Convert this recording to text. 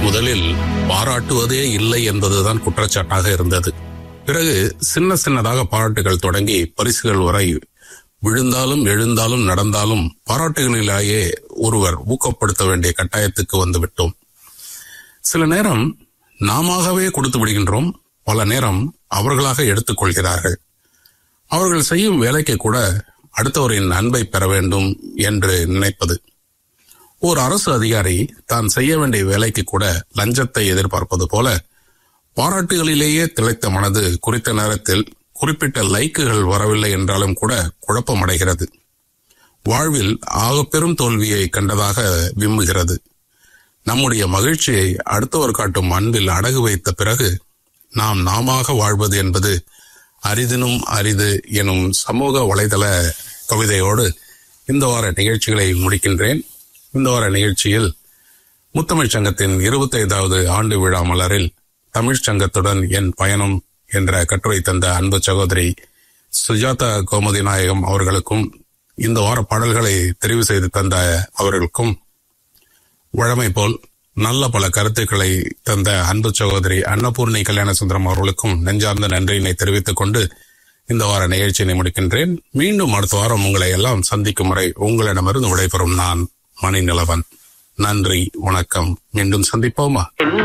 முதலில் பாராட்டுவதே இல்லை என்பதுதான் குற்றச்சாட்டாக இருந்தது பிறகு சின்ன சின்னதாக பாராட்டுகள் தொடங்கி பரிசுகள் வரை விழுந்தாலும் எழுந்தாலும் நடந்தாலும் பாராட்டுகளிலேயே ஒருவர் ஊக்கப்படுத்த வேண்டிய கட்டாயத்துக்கு வந்து விட்டோம் சில நேரம் நாமவே கொடுத்து விடுகின்றோம் பல நேரம் அவர்களாக எடுத்துக்கொள்கிறார்கள் அவர்கள் செய்யும் வேலைக்கு கூட அடுத்தவரின் அன்பை பெற வேண்டும் என்று நினைப்பது ஒரு அரசு அதிகாரி தான் செய்ய வேண்டிய வேலைக்கு கூட லஞ்சத்தை எதிர்பார்ப்பது போல பாராட்டுகளிலேயே திளைத்த மனது குறித்த நேரத்தில் குறிப்பிட்ட லைக்குகள் வரவில்லை என்றாலும் கூட குழப்பமடைகிறது வாழ்வில் ஆகப்பெரும் தோல்வியை கண்டதாக விம்முகிறது நம்முடைய மகிழ்ச்சியை அடுத்தவர் காட்டும் அன்பில் அடகு வைத்த பிறகு நாம் நாமாக வாழ்வது என்பது அரிதினும் அரிது எனும் சமூக வலைதள கவிதையோடு இந்த வார நிகழ்ச்சிகளை முடிக்கின்றேன் இந்த வார நிகழ்ச்சியில் முத்தமிழ் சங்கத்தின் இருபத்தைந்தாவது ஆண்டு விழா மலரில் தமிழ்ச் சங்கத்துடன் என் பயணம் என்ற கட்டுரை தந்த அன்பு சகோதரி சுஜாதா கோமதி நாயகம் அவர்களுக்கும் இந்த வார பாடல்களை தெரிவு செய்து தந்த அவர்களுக்கும் வழமை போல் நல்ல பல கருத்துக்களை தந்த அன்பு சகோதரி அன்னபூர்ணி கல்யாணசுந்தரம் அவர்களுக்கும் நெஞ்சார்ந்த நன்றியினை தெரிவித்துக் கொண்டு இந்த வார நிகழ்ச்சியினை முடிக்கின்றேன் மீண்டும் அடுத்த வாரம் உங்களை எல்லாம் சந்திக்கும் வரை உங்களிடமிருந்து விடைபெறும் நான் மணிநிலவன் நன்றி வணக்கம் மீண்டும் சந்திப்போமா